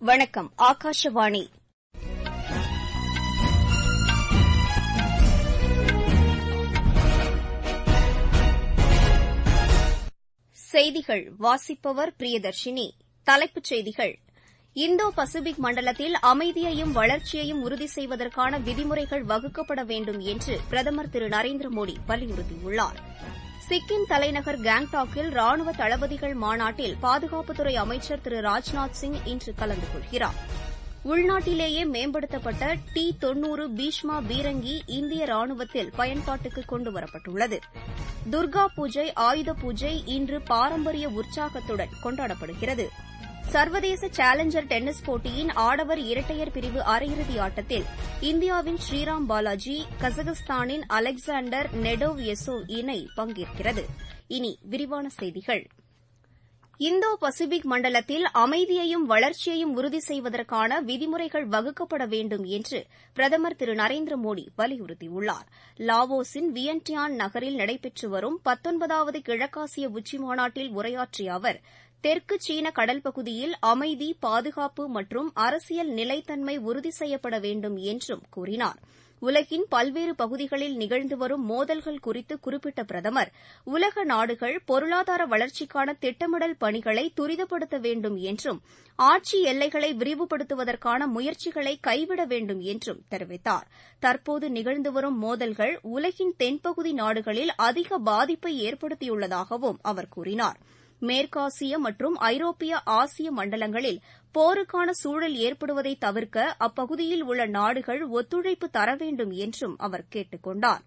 வணக்கம் ஆகாஷவாணி செய்திகள் வாசிப்பவர் பிரியதர்ஷினி தலைப்புச் செய்திகள் இந்தோ பசிபிக் மண்டலத்தில் அமைதியையும் வளர்ச்சியையும் உறுதி செய்வதற்கான விதிமுறைகள் வகுக்கப்பட வேண்டும் என்று பிரதமர் திரு நரேந்திர மோடி வலியுறுத்தியுள்ளார் சிக்கிம் தலைநகர் கேங்டாக்கில் ராணுவ தளபதிகள் மாநாட்டில் பாதுகாப்புத்துறை அமைச்சர் திரு ராஜ்நாத் சிங் இன்று கலந்து கொள்கிறார் உள்நாட்டிலேயே மேம்படுத்தப்பட்ட டி தொன்னூறு பீஷ்மா பீரங்கி இந்திய ராணுவத்தில் பயன்பாட்டுக்கு கொண்டுவரப்பட்டுள்ளது துர்கா பூஜை ஆயுத பூஜை இன்று பாரம்பரிய உற்சாகத்துடன் கொண்டாடப்படுகிறது சர்வதேச சேலஞ்சர் டென்னிஸ் போட்டியின் ஆடவர் இரட்டையர் பிரிவு அரையிறுதி ஆட்டத்தில் இந்தியாவின் ஸ்ரீராம் பாலாஜி கஜகஸ்தானின் அலெக்சாண்டர் நெடோவ் எசோவ் இணை பங்கேற்கிறது இனி விரிவான செய்திகள் இந்தோ பசிபிக் மண்டலத்தில் அமைதியையும் வளர்ச்சியையும் உறுதி செய்வதற்கான விதிமுறைகள் வகுக்கப்பட வேண்டும் என்று பிரதமர் திரு நரேந்திர மோடி வலியுறுத்தியுள்ளார் லாவோஸின் வியன்டியான் நகரில் நடைபெற்று வரும் பத்தொன்பதாவது கிழக்காசிய உச்சிமாநாட்டில் உரையாற்றிய அவர் தெற்கு சீன கடல் பகுதியில் அமைதி பாதுகாப்பு மற்றும் அரசியல் நிலைத்தன்மை உறுதி செய்யப்பட வேண்டும் என்றும் கூறினார் உலகின் பல்வேறு பகுதிகளில் நிகழ்ந்து வரும் மோதல்கள் குறித்து குறிப்பிட்ட பிரதமர் உலக நாடுகள் பொருளாதார வளர்ச்சிக்கான திட்டமிடல் பணிகளை துரிதப்படுத்த வேண்டும் என்றும் ஆட்சி எல்லைகளை விரிவுபடுத்துவதற்கான முயற்சிகளை கைவிட வேண்டும் என்றும் தெரிவித்தார் தற்போது நிகழ்ந்து வரும் மோதல்கள் உலகின் தென்பகுதி நாடுகளில் அதிக பாதிப்பை ஏற்படுத்தியுள்ளதாகவும் அவர் கூறினார் மேற்காசிய மற்றும் ஐரோப்பிய ஆசிய மண்டலங்களில் போருக்கான சூழல் ஏற்படுவதை தவிர்க்க அப்பகுதியில் உள்ள நாடுகள் ஒத்துழைப்பு தர வேண்டும் என்றும் அவர் கேட்டுக் கொண்டார்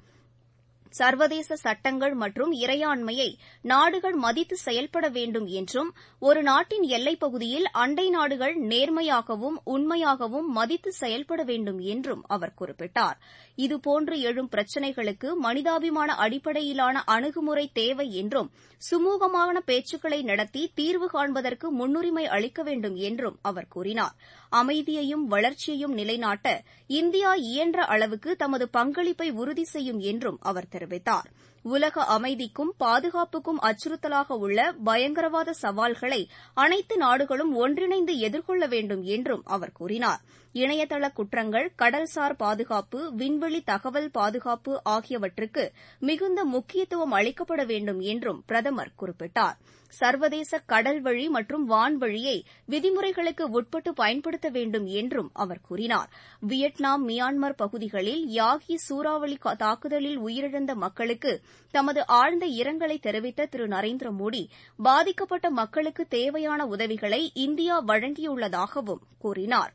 சர்வதேச சட்டங்கள் மற்றும் இறையாண்மையை நாடுகள் மதித்து செயல்பட வேண்டும் என்றும் ஒரு நாட்டின் எல்லைப் பகுதியில் அண்டை நாடுகள் நேர்மையாகவும் உண்மையாகவும் மதித்து செயல்பட வேண்டும் என்றும் அவர் குறிப்பிட்டார் இதுபோன்று எழும் பிரச்சினைகளுக்கு மனிதாபிமான அடிப்படையிலான அணுகுமுறை தேவை என்றும் சுமூகமான பேச்சுக்களை நடத்தி தீர்வு காண்பதற்கு முன்னுரிமை அளிக்க வேண்டும் என்றும் அவர் கூறினார் அமைதியையும் வளர்ச்சியையும் நிலைநாட்ட இந்தியா இயன்ற அளவுக்கு தமது பங்களிப்பை உறுதி செய்யும் என்றும் அவர் தெரிவித்தார் உலக அமைதிக்கும் பாதுகாப்புக்கும் அச்சுறுத்தலாக உள்ள பயங்கரவாத சவால்களை அனைத்து நாடுகளும் ஒன்றிணைந்து எதிர்கொள்ள வேண்டும் என்றும் அவர் கூறினார் இணையதள குற்றங்கள் கடல்சார் பாதுகாப்பு விண்வெளி தகவல் பாதுகாப்பு ஆகியவற்றுக்கு மிகுந்த முக்கியத்துவம் அளிக்கப்பட வேண்டும் என்றும் பிரதமர் குறிப்பிட்டார் சர்வதேச கடல்வழி மற்றும் வான்வழியை விதிமுறைகளுக்கு உட்பட்டு பயன்படுத்த வேண்டும் என்றும் அவர் கூறினார் வியட்நாம் மியான்மர் பகுதிகளில் யாகி சூறாவளி தாக்குதலில் உயிரிழந்த மக்களுக்கு தமது ஆழ்ந்த இரங்கலை தெரிவித்த திரு நரேந்திர மோடி பாதிக்கப்பட்ட மக்களுக்கு தேவையான உதவிகளை இந்தியா வழங்கியுள்ளதாகவும் கூறினார்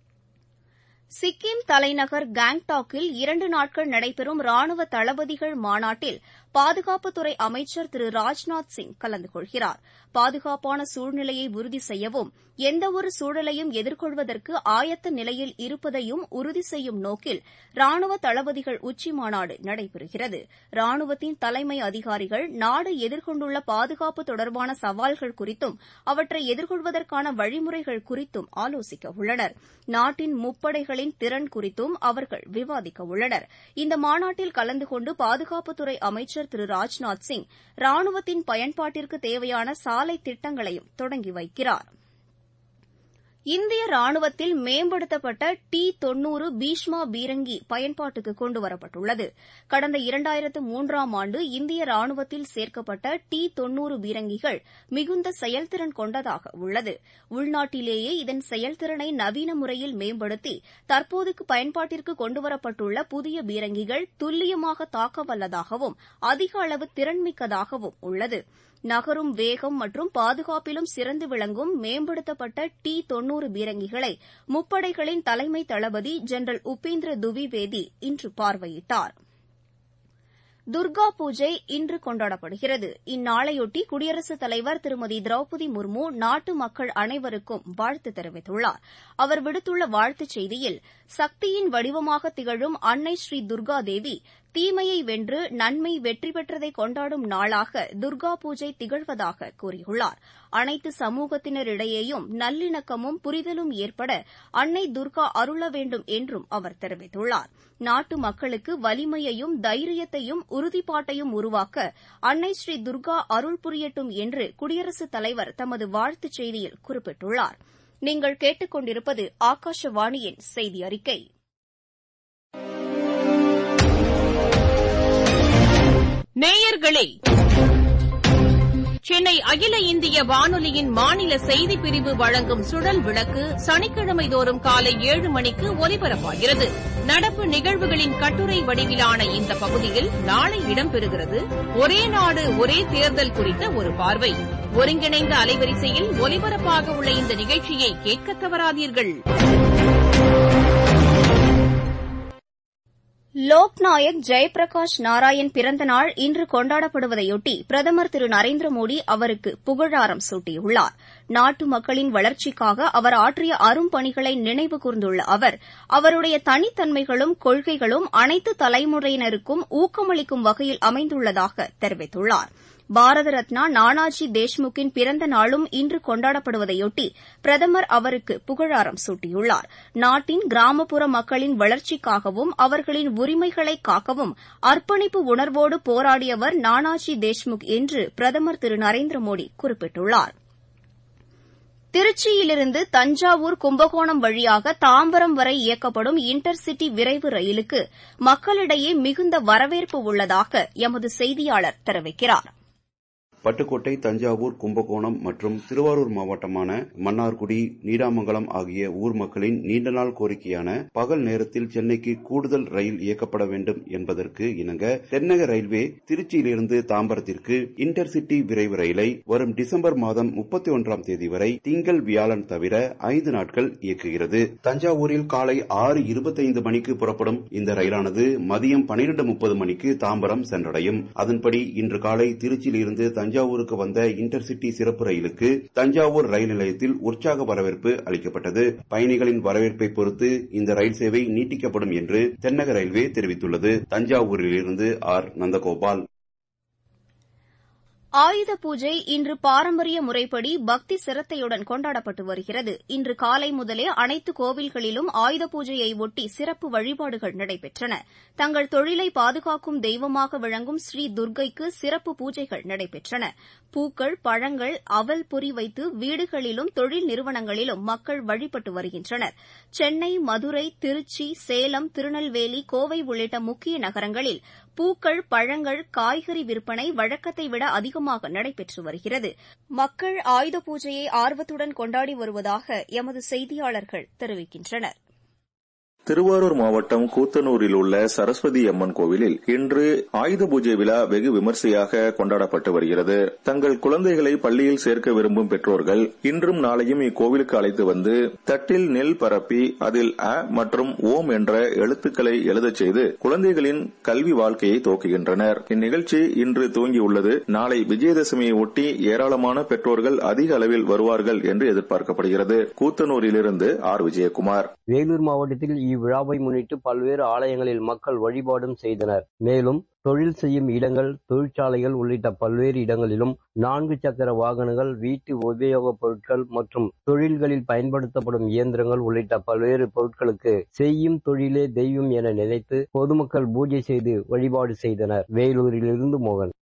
சிக்கிம் தலைநகர் கேங்டாக்கில் இரண்டு நாட்கள் நடைபெறும் ராணுவ தளபதிகள் மாநாட்டில் பாதுகாப்புத்துறை அமைச்சர் திரு ராஜ்நாத் சிங் கலந்து கொள்கிறார் பாதுகாப்பான சூழ்நிலையை உறுதி செய்யவும் எந்தவொரு சூழலையும் எதிர்கொள்வதற்கு ஆயத்த நிலையில் இருப்பதையும் உறுதி செய்யும் நோக்கில் ராணுவ தளபதிகள் உச்சிமாநாடு நடைபெறுகிறது ராணுவத்தின் தலைமை அதிகாரிகள் நாடு எதிர்கொண்டுள்ள பாதுகாப்பு தொடர்பான சவால்கள் குறித்தும் அவற்றை எதிர்கொள்வதற்கான வழிமுறைகள் குறித்தும் ஆலோசிக்க உள்ளனர் நாட்டின் முப்படைகளின் திறன் குறித்தும் அவர்கள் விவாதிக்க உள்ளனர் இந்த மாநாட்டில் கலந்து கொண்டு பாதுகாப்புத்துறை அமைச்சர் திரு ராஜ்நாத் சிங் ராணுவத்தின் பயன்பாட்டிற்கு தேவையான சாலை திட்டங்களையும் தொடங்கி வைக்கிறார் இந்திய ராணுவத்தில் மேம்படுத்தப்பட்ட டி தொன்னூறு பீஷ்மா பீரங்கி பயன்பாட்டுக்கு கொண்டுவரப்பட்டுள்ளது கடந்த இரண்டாயிரத்து மூன்றாம் ஆண்டு இந்திய ராணுவத்தில் சேர்க்கப்பட்ட டி தொன்னூறு பீரங்கிகள் மிகுந்த செயல்திறன் கொண்டதாக உள்ளது உள்நாட்டிலேயே இதன் செயல்திறனை நவீன முறையில் மேம்படுத்தி தற்போதைக்கு பயன்பாட்டிற்கு கொண்டுவரப்பட்டுள்ள புதிய பீரங்கிகள் துல்லியமாக தாக்க வல்லதாகவும் அதிக அளவு திறன்மிக்கதாகவும் உள்ளது நகரும் வேகம் மற்றும் பாதுகாப்பிலும் சிறந்து விளங்கும் மேம்படுத்தப்பட்ட டி தொன்னூறு பீரங்கிகளை முப்படைகளின் தலைமை தளபதி ஜெனரல் உபேந்திர துவிவேதி இன்று பார்வையிட்டார் துர்கா பூஜை இன்று கொண்டாடப்படுகிறது இந்நாளையொட்டி குடியரசுத் தலைவர் திருமதி திரௌபதி முர்மு நாட்டு மக்கள் அனைவருக்கும் வாழ்த்து தெரிவித்துள்ளார் அவர் விடுத்துள்ள வாழ்த்துச் செய்தியில் சக்தியின் வடிவமாக திகழும் அன்னை ஸ்ரீ துர்கா தேவி தீமையை வென்று நன்மை வெற்றி பெற்றதை கொண்டாடும் நாளாக துர்கா பூஜை திகழ்வதாக கூறியுள்ளார் அனைத்து சமூகத்தினரிடையேயும் நல்லிணக்கமும் புரிதலும் ஏற்பட அன்னை துர்கா அருள வேண்டும் என்றும் அவர் தெரிவித்துள்ளார் நாட்டு மக்களுக்கு வலிமையையும் தைரியத்தையும் உறுதிப்பாட்டையும் உருவாக்க அன்னை ஸ்ரீ துர்கா அருள் புரியட்டும் என்று குடியரசுத் தலைவர் தமது வாழ்த்துச் செய்தியில் குறிப்பிட்டுள்ளார் நீங்கள் கேட்டுக் கொண்டிருப்பது ஆகாஷவாணியின் செய்தி அறிக்கை நேயர்களே சென்னை அகில இந்திய வானொலியின் மாநில செய்திப் பிரிவு வழங்கும் சுழல் விளக்கு சனிக்கிழமை தோறும் காலை ஏழு மணிக்கு ஒலிபரப்பாகிறது நடப்பு நிகழ்வுகளின் கட்டுரை வடிவிலான இந்த பகுதியில் நாளை இடம்பெறுகிறது ஒரே நாடு ஒரே தேர்தல் குறித்த ஒரு பார்வை ஒருங்கிணைந்த அலைவரிசையில் ஒலிபரப்பாக உள்ள இந்த நிகழ்ச்சியை கேட்க தவறாதீர்கள் லோக்நாயக் ஜெயபிரகாஷ் நாராயண் பிறந்த நாள் இன்று கொண்டாடப்படுவதையொட்டி பிரதமர் திரு நரேந்திர மோடி அவருக்கு புகழாரம் சூட்டியுள்ளார் நாட்டு மக்களின் வளர்ச்சிக்காக அவர் ஆற்றிய அரும்பணிகளை நினைவு கூர்ந்துள்ள அவர் அவருடைய தனித்தன்மைகளும் கொள்கைகளும் அனைத்து தலைமுறையினருக்கும் ஊக்கமளிக்கும் வகையில் அமைந்துள்ளதாக தெரிவித்துள்ளாா் பாரத ரத்னா நானாஜி தேஷ்முக்கின் பிறந்த நாளும் இன்று கொண்டாடப்படுவதையொட்டி பிரதமர் அவருக்கு புகழாரம் சூட்டியுள்ளார் நாட்டின் கிராமப்புற மக்களின் வளர்ச்சிக்காகவும் அவர்களின் உரிமைகளை காக்கவும் அர்ப்பணிப்பு உணர்வோடு போராடியவர் நானாஜி தேஷ்முக் என்று பிரதமர் திரு நரேந்திர மோடி குறிப்பிட்டுள்ளார் திருச்சியிலிருந்து தஞ்சாவூர் கும்பகோணம் வழியாக தாம்பரம் வரை இயக்கப்படும் இன்டர்சிட்டி விரைவு ரயிலுக்கு மக்களிடையே மிகுந்த வரவேற்பு உள்ளதாக எமது செய்தியாளர் தெரிவிக்கிறாா் பட்டுக்கோட்டை தஞ்சாவூர் கும்பகோணம் மற்றும் திருவாரூர் மாவட்டமான மன்னார்குடி நீடாமங்கலம் ஆகிய ஊர் மக்களின் நீண்ட நாள் கோரிக்கையான பகல் நேரத்தில் சென்னைக்கு கூடுதல் ரயில் இயக்கப்பட வேண்டும் என்பதற்கு இணங்க தென்னக ரயில்வே திருச்சியிலிருந்து தாம்பரத்திற்கு இன்டர்சிட்டி விரைவு ரயிலை வரும் டிசம்பர் மாதம் முப்பத்தி ஒன்றாம் தேதி வரை திங்கள் வியாழன் தவிர ஐந்து நாட்கள் இயக்குகிறது தஞ்சாவூரில் காலை ஆறு இருபத்தைந்து மணிக்கு புறப்படும் இந்த ரயிலானது மதியம் பனிரெண்டு முப்பது மணிக்கு தாம்பரம் சென்றடையும் அதன்படி இன்று காலை திருச்சியிலிருந்து தஞ்சாவூருக்கு வந்த இன்டர்சிட்டி சிறப்பு ரயிலுக்கு தஞ்சாவூர் ரயில் நிலையத்தில் உற்சாக வரவேற்பு அளிக்கப்பட்டது பயணிகளின் வரவேற்பை பொறுத்து இந்த ரயில் சேவை நீட்டிக்கப்படும் என்று தென்னக ரயில்வே தெரிவித்துள்ளது தஞ்சாவூரிலிருந்து ஆர் நந்தகோபால் ஆயுத பூஜை இன்று பாரம்பரிய முறைப்படி பக்தி சிரத்தையுடன் கொண்டாடப்பட்டு வருகிறது இன்று காலை முதலே அனைத்து கோவில்களிலும் ஆயுத பூஜையை ஒட்டி சிறப்பு வழிபாடுகள் நடைபெற்றன தங்கள் தொழிலை பாதுகாக்கும் தெய்வமாக விளங்கும் ஸ்ரீ துர்க்கைக்கு சிறப்பு பூஜைகள் நடைபெற்றன பூக்கள் பழங்கள் அவல் பொறி வைத்து வீடுகளிலும் தொழில் நிறுவனங்களிலும் மக்கள் வழிபட்டு வருகின்றனர் சென்னை மதுரை திருச்சி சேலம் திருநெல்வேலி கோவை உள்ளிட்ட முக்கிய நகரங்களில் பூக்கள் பழங்கள் காய்கறி விற்பனை வழக்கத்தை விட அதிகமாக நடைபெற்று வருகிறது மக்கள் ஆயுத பூஜையை ஆர்வத்துடன் கொண்டாடி வருவதாக எமது செய்தியாளர்கள் தெரிவிக்கின்றனர் திருவாரூர் மாவட்டம் கூத்தனூரில் உள்ள சரஸ்வதி அம்மன் கோவிலில் இன்று ஆயுத பூஜை விழா வெகு விமர்சையாக கொண்டாடப்பட்டு வருகிறது தங்கள் குழந்தைகளை பள்ளியில் சேர்க்க விரும்பும் பெற்றோர்கள் இன்றும் நாளையும் இக்கோவிலுக்கு அழைத்து வந்து தட்டில் நெல் பரப்பி அதில் அ மற்றும் ஓம் என்ற எழுத்துக்களை எழுதச் செய்து குழந்தைகளின் கல்வி வாழ்க்கையை துவக்குகின்றனர் இந்நிகழ்ச்சி இன்று துவங்கியுள்ளது நாளை விஜயதசமியை ஒட்டி ஏராளமான பெற்றோர்கள் அதிக அளவில் வருவார்கள் என்று எதிர்பார்க்கப்படுகிறது கூத்தனூரிலிருந்து ஆர் விஜயகுமார் வேலூர் மாவட்டத்தில் இவ்விழாவை முன்னிட்டு பல்வேறு ஆலயங்களில் மக்கள் வழிபாடும் செய்தனர் மேலும் தொழில் செய்யும் இடங்கள் தொழிற்சாலைகள் உள்ளிட்ட பல்வேறு இடங்களிலும் நான்கு சக்கர வாகனங்கள் வீட்டு உபயோகப் பொருட்கள் மற்றும் தொழில்களில் பயன்படுத்தப்படும் இயந்திரங்கள் உள்ளிட்ட பல்வேறு பொருட்களுக்கு செய்யும் தொழிலே தெய்வம் என நினைத்து பொதுமக்கள் பூஜை செய்து வழிபாடு செய்தனர் வேலூரிலிருந்து மோகன்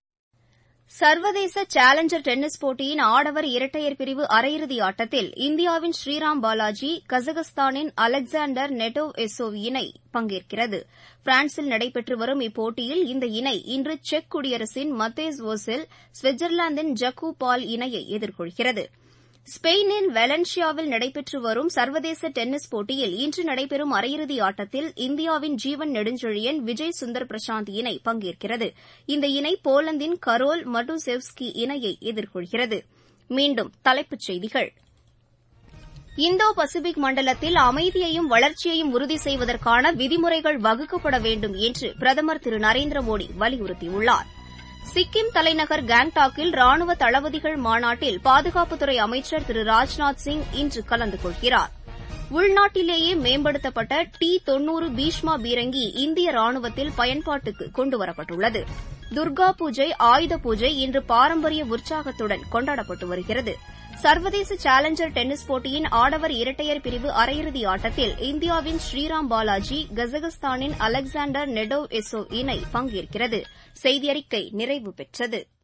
சர்வதேச சேலஞ்சர் டென்னிஸ் போட்டியின் ஆடவர் இரட்டையர் பிரிவு அரையிறுதி ஆட்டத்தில் இந்தியாவின் ஸ்ரீராம் பாலாஜி கஜகஸ்தானின் அலெக்சாண்டர் நெட்டோவ் எசோவ் இணை பங்கேற்கிறது பிரான்சில் நடைபெற்று வரும் இப்போட்டியில் இந்த இணை இன்று செக் குடியரசின் மத்தேஸ் ஓசெல் சுவிட்சர்லாந்தின் ஜக்கூ பால் இணையை எதிர்கொள்கிறது ஸ்பெயினின் வெலன்சியாவில் நடைபெற்று வரும் சர்வதேச டென்னிஸ் போட்டியில் இன்று நடைபெறும் அரையிறுதி ஆட்டத்தில் இந்தியாவின் ஜீவன் நெடுஞ்செழியன் விஜய் சுந்தர் பிரசாந்த் இணை பங்கேற்கிறது இந்த இணை போலந்தின் கரோல் மடுசெவ்ஸ்கி இணையை எதிர்கொள்கிறது மீண்டும் தலைப்புச் செய்திகள் இந்தோ பசிபிக் மண்டலத்தில் அமைதியையும் வளர்ச்சியையும் உறுதி செய்வதற்கான விதிமுறைகள் வகுக்கப்பட வேண்டும் என்று பிரதமர் திரு நரேந்திர மோடி வலியுறுத்தியுள்ளாா் சிக்கிம் தலைநகர் கேங்டாக்கில் ராணுவ தளபதிகள் மாநாட்டில் பாதுகாப்புத்துறை அமைச்சர் திரு ராஜ்நாத் சிங் இன்று கலந்து கொள்கிறார் உள்நாட்டிலேயே மேம்படுத்தப்பட்ட டி தொன்னூறு பீஷ்மா பீரங்கி இந்திய ராணுவத்தில் பயன்பாட்டுக்கு கொண்டுவரப்பட்டுள்ளது துர்கா பூஜை ஆயுத பூஜை இன்று பாரம்பரிய உற்சாகத்துடன் கொண்டாடப்பட்டு வருகிறது சர்வதேச சேலஞ்சர் டென்னிஸ் போட்டியின் ஆடவர் இரட்டையர் பிரிவு அரையிறுதி ஆட்டத்தில் இந்தியாவின் ஸ்ரீராம் பாலாஜி கஜகஸ்தானின் அலெக்சாண்டர் நெடோவ் எசோவ் இணை பங்கேற்கிறது செய்தியறிக்கை நிறைவு பெற்றது